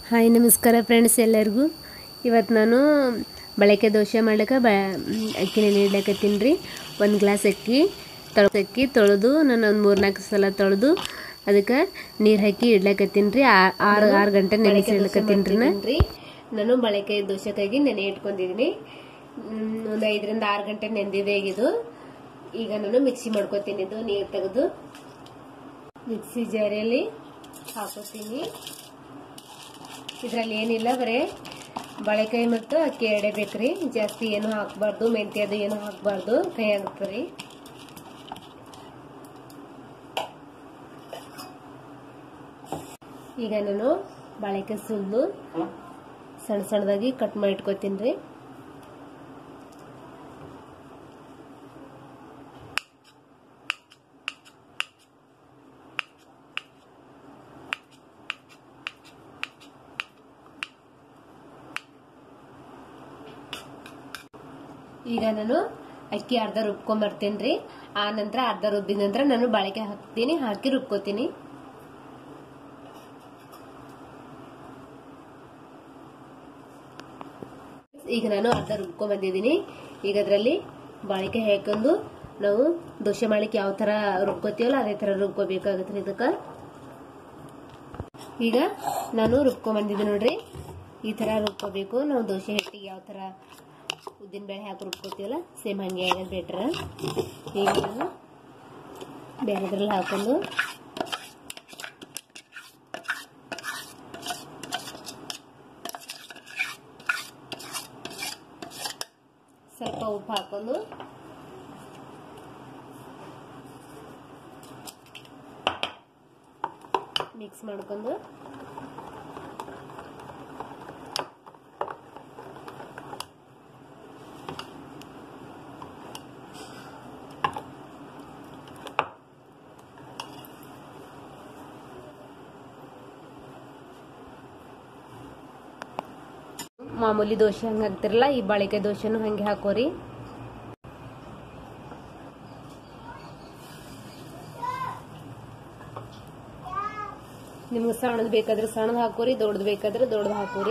hi ನಮಸ್ಕಾರ friends ಎಲ್ಲರಿಗೂ ಇವತ್ತು ನಾನು ಬಳಕೆ ದೋಸೆ ಮಾಡ್ಲಿಕ್ಕೆ ಬ ಅಕ್ಕಿ ನೆನೆ ಇಡ್ಲಕತ್ತೀನಿ ರೀ ಒಂದು ಗ್ಲಾಸ್ ಅಕ್ಕಿ ತೊಳ ಅಕ್ಕಿ ತೊಳೆದು ನಾನು ಒಂದು ಮೂರು ನಾಲ್ಕು ಸಲ ತೊಳೆದು ಅದಕ್ಕೆ ನೀರು ಹಾಕಿ ಇಡ್ಲಕತ್ತೀನಿ ರೀ ಆರು ಆರು ಗಂಟೆ ನೆನೆಸಿ ಇಡ್ಲಕತ್ತೀನಿ ರೀ ನಾನು ಬಳಕೆ ದೋಸೆಕಾಗಿ ನೆನೆ ಇಟ್ಕೊಂಡಿದ್ದೀನಿ ಒಂದು ಐದರಿಂದ ಆರು ಗಂಟೆ ನೆಂದಿದೆ ಇದು ಈಗ ನಾನು ಮಿಕ್ಸಿ ಮಾಡ್ಕೊತೀನಿ ಇದು ನೀರು ತೆಗೆದು ಮಿಕ್ಸಿ ಜಾರಿಯಲ್ಲಿ ಹಾಕೋತೀನಿ ಇದರಲ್ಲಿ ಏನಿಲ್ಲ ಬರೀ ಬಾಳೆಕಾಯಿ ಮತ್ತು ಅಕ್ಕಿ ಎರಡೇ ಬೇಕ್ರಿ ಜಾಸ್ತಿ ಏನು ಹಾಕಬಾರ್ದು ಮೆಂತ್ಯ ಅದು ಏನು ಹಾಕಬಾರ್ದು ಕೈ ಆಗುತ್ತೆ ರೀ ಈಗ ನಾನು ಬಾಳೆಕಾಯಿ ಸುಲ್ದು ಸಣ್ಣ ಸಣ್ಣದಾಗಿ ಕಟ್ ಮಾಡಿ ಇಟ್ಕೋತೀನಿ ರೀ ಈಗ ನಾನು ಅಕ್ಕಿ ಅರ್ಧ ರುಬ್ಕೊಂಬರ್ತೇನೆ ರೀ ಆ ನಂತರ ಅರ್ಧ ರುಬ್ಬಿದ ನಂತರ ನಾನು ಬಾಳಿಕೆ ಹಾಕ್ತೀನಿ ಹಾಕಿ ರುಬ್ಕೋತೀನಿ ಈಗ ನಾನು ಅರ್ಧ ರುಬ್ಕೊಂಡ್ ಬಂದಿದ್ದೀನಿ ಈಗ ಅದರಲ್ಲಿ ಬಾಳಿಕೆ ಹಾಕೊಂಡು ನಾವು ದೋಸೆ ಮಾಡ್ಲಿಕ್ಕೆ ಯಾವ ತರ ರುಬ್ಕೋತೀವಲ್ಲ ಅದೇ ತರ ರುಬ್ಕೋಬೇಕಾಗತ್ತೆ ಇದಕ್ಕೆ ಈಗ ನಾನು ರುಬ್ಕೊಂಡ್ ಬಂದಿದ್ದೀನಿ ನೋಡ್ರಿ ಈ ತರ ರುಬ್ಕೋಬೇಕು ನಾವು ದೋಸೆ ಹಿಟ್ಟಿಗೆ ಯಾವ ತರ ಉದ್ದಿನ ಬೇಳೆ ಹಾಕಿ ರುಬ್ಕೋತೀವಲ್ಲ ಸೇಮ್ ಹಂಗೆ ಆಗೋದು ಬೆಟ್ರ ಈಗ ನಾನು ಬೇರೆದ್ರಲ್ಲಿ ಹಾಕೊಂಡು ಸ್ವಲ್ಪ ಉಪ್ಪು ಹಾಕೊಂಡು ಮಿಕ್ಸ್ ಮಾಡ್ಕೊಂಡು ಮಾಮೂಲಿ ದೋಸೆ ಹಂಗೆ ಹಾಕ್ತಿರಲ್ಲ ಈ ಬಾಳಿಕೆ ದೋಸೆನೂ ಹಂಗೆ ಹಾಕೋರಿ ನಿಮ್ಗೆ ಸಣ್ಣದ್ ಬೇಕಾದ್ರೆ ಸಣ್ಣದ್ ಹಾಕೋರಿ ದೊಡ್ಡದು ಬೇಕಾದ್ರೆ ದೊಡ್ಡದು ಹಾಕೋರಿ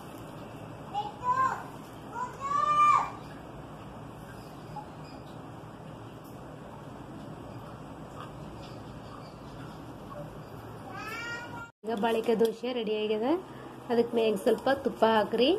ಈಗ ಬಾಳಿಕೆ ದೋಸೆ ರೆಡಿ ಆಗ್ಯದ ಅದಕ್ಕೆ ಮ್ಯಾಗ ಸ್ವಲ್ಪ ತುಪ್ಪ ಹಾಕ್ರಿ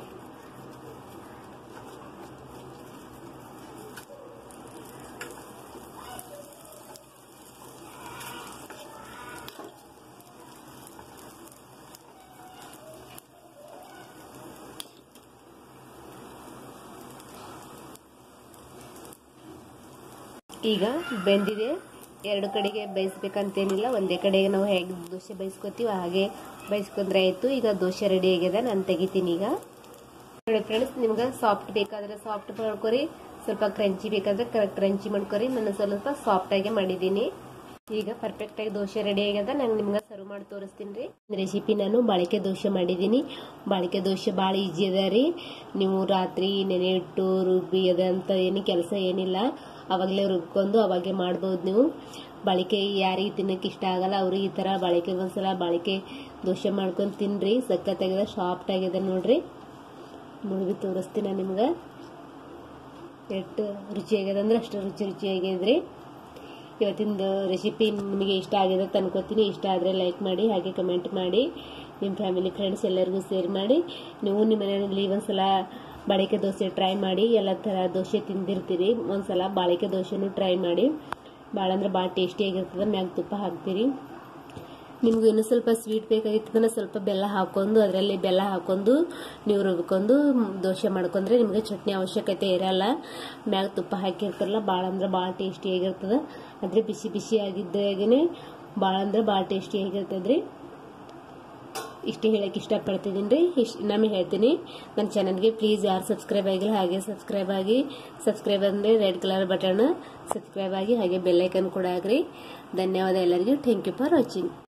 ಈಗ ಬೆಂದಿದೆ ಎರಡು ಕಡೆಗೆ ಬೇಯಿಸ್ಬೇಕಂತೇನಿಲ್ಲ ಒಂದೇ ಕಡೆಗೆ ನಾವು ಹೇಗೆ ದೋಸೆ ಬೇಯಿಸ್ಕೊತೀವಿ ಹಾಗೆ ಬೇಯಿಸ್ಕೊಂಡ್ರೆ ಆಯಿತು ಈಗ ದೋಸೆ ರೆಡಿ ಆಗಿದೆ ನಾನು ತೆಗಿತೀನಿ ಈಗ ನೋಡಿ ಫ್ರೆಂಡ್ಸ್ ನಿಮ್ಗೆ ಸಾಫ್ಟ್ ಬೇಕಾದ್ರೆ ಸಾಫ್ಟ್ ಮಾಡ್ಕೊರಿ ಸ್ವಲ್ಪ ಕ್ರಂಚಿ ಬೇಕಾದ್ರೆ ಕ್ರಂಚಿ ಮಾಡ್ಕೊರಿ ನಾನು ಸ್ವಲ್ಪ ಸಾಫ್ಟ್ ಆಗಿ ಮಾಡಿದ್ದೀನಿ ಈಗ ಪರ್ಫೆಕ್ಟ್ ಆಗಿ ದೋಸೆ ರೆಡಿ ಆಗ್ಯದ ನಾನು ನಿಮ್ಗೆ ಸರ್ವ್ ಮಾಡಿ ತೋರಿಸ್ತೀನಿ ರೀ ರೆಸಿಪಿ ನಾನು ಬಾಳಿಕೆ ದೋಸೆ ಮಾಡಿದ್ದೀನಿ ಬಾಳಿಕೆ ದೋಸೆ ಭಾಳ ಈಜಿ ಅದ ರೀ ನೀವು ರಾತ್ರಿ ನೆನೆ ಇಟ್ಟು ರುಬ್ಬಿ ಅದಂತ ಏನು ಕೆಲಸ ಏನಿಲ್ಲ ಅವಾಗಲೇ ರುಬ್ಕೊಂಡು ಅವಾಗೆ ಮಾಡ್ಬೋದು ನೀವು ಬಾಳಿಕೆ ಯಾರಿಗೆ ತಿನ್ನಕ್ಕೆ ಇಷ್ಟ ಆಗಲ್ಲ ಅವರು ಈ ಥರ ಬಾಳಿಕೆ ಒಂದ್ಸಲ ಬಾಳಿಕೆ ದೋಸೆ ಮಾಡ್ಕೊಂಡು ತಿನ್ರಿ ಸಖತ್ತಾಗಿದೆ ಸಾಫ್ಟ್ ಆಗಿದೆ ನೋಡ್ರಿ ಮುಳುಗಿ ತೋರಿಸ್ತೀನಿ ನಾನು ನಿಮ್ಗೆ ಎಷ್ಟು ರುಚಿ ಆಗ್ಯದ ಅಂದ್ರೆ ಅಷ್ಟು ರುಚಿ ರುಚಿ ಆಗ್ಯದ್ರಿ ಇವತ್ತಿಂದು ರೆಸಿಪಿ ನಿಮಗೆ ಇಷ್ಟ ಆಗಿದೆ ಅಂತ ಅನ್ಕೋತೀನಿ ಇಷ್ಟ ಆದರೆ ಲೈಕ್ ಮಾಡಿ ಹಾಗೆ ಕಮೆಂಟ್ ಮಾಡಿ ನಿಮ್ಮ ಫ್ಯಾಮಿಲಿ ಫ್ರೆಂಡ್ಸ್ ಎಲ್ಲರಿಗೂ ಶೇರ್ ಮಾಡಿ ನೀವು ನಿಮ್ಮ ಮನೆಯಲ್ಲಿ ಒಂದ್ಸಲ ಬಾಳಿಕೆ ದೋಸೆ ಟ್ರೈ ಮಾಡಿ ಎಲ್ಲ ಥರ ದೋಸೆ ತಿಂದಿರ್ತೀರಿ ಒಂದ್ಸಲ ಬಾಳಿಕೆ ದೋಸೆನೂ ಟ್ರೈ ಮಾಡಿ ಭಾಳ ಅಂದ್ರೆ ಭಾಳ ಟೇಸ್ಟಿಯಾಗಿರ್ತದೆ ಮ್ಯಾಗ ತುಪ್ಪ ಹಾಕ್ತೀರಿ ನಿಮ್ಗೆ ಇನ್ನೂ ಸ್ವಲ್ಪ ಸ್ವೀಟ್ ಬೇಕಾಗಿತ್ತಂದ್ರೆ ಸ್ವಲ್ಪ ಬೆಲ್ಲ ಹಾಕೊಂಡು ಅದರಲ್ಲಿ ಬೆಲ್ಲ ಹಾಕೊಂಡು ನೀವು ರುಬ್ಕೊಂಡು ದೋಸೆ ಮಾಡ್ಕೊಂಡ್ರೆ ನಿಮಗೆ ಚಟ್ನಿ ಅವಶ್ಯಕತೆ ಇರಲ್ಲ ಮ್ಯಾಗ ತುಪ್ಪ ಹಾಕಿರ್ತಾರಲ್ಲ ಭಾಳ ಅಂದ್ರೆ ಭಾಳ ಟೇಸ್ಟಿಯಾಗಿರ್ತದೆ ಆದರೆ ಬಿಸಿ ಬಿಸಿ ಆಗಿದ್ದಾಗೇ ಭಾಳ ಅಂದ್ರೆ ಭಾಳ ಟೇಸ್ಟಿಯಾಗಿರ್ತದೆ ರೀ ಇಷ್ಟು ಹೇಳಕ್ಕೆ ಇಷ್ಟಪಡ್ತಿದ್ದೀನಿ ರೀ ಇಷ್ಟು ನಮಗೆ ಹೇಳ್ತೀನಿ ನನ್ನ ಚಾನಲ್ಗೆ ಪ್ಲೀಸ್ ಯಾರು ಸಬ್ಸ್ಕ್ರೈಬ್ ಆಗಿಲ್ಲ ಹಾಗೆ ಸಬ್ಸ್ಕ್ರೈಬ್ ಆಗಿ ಸಬ್ಸ್ಕ್ರೈಬ್ ಅಂದರೆ ರೆಡ್ ಕಲರ್ ಬಟನ್ ಸಬ್ಸ್ಕ್ರೈಬ್ ಆಗಿ ಹಾಗೆ ಬೆಲ್ಲೈಕನ್ ಕೂಡ ಆಗ್ರಿ ಧನ್ಯವಾದ ಎಲ್ಲರಿಗೂ ಥ್ಯಾಂಕ್ ಯು ಫಾರ್ ವಾಚಿಂಗ್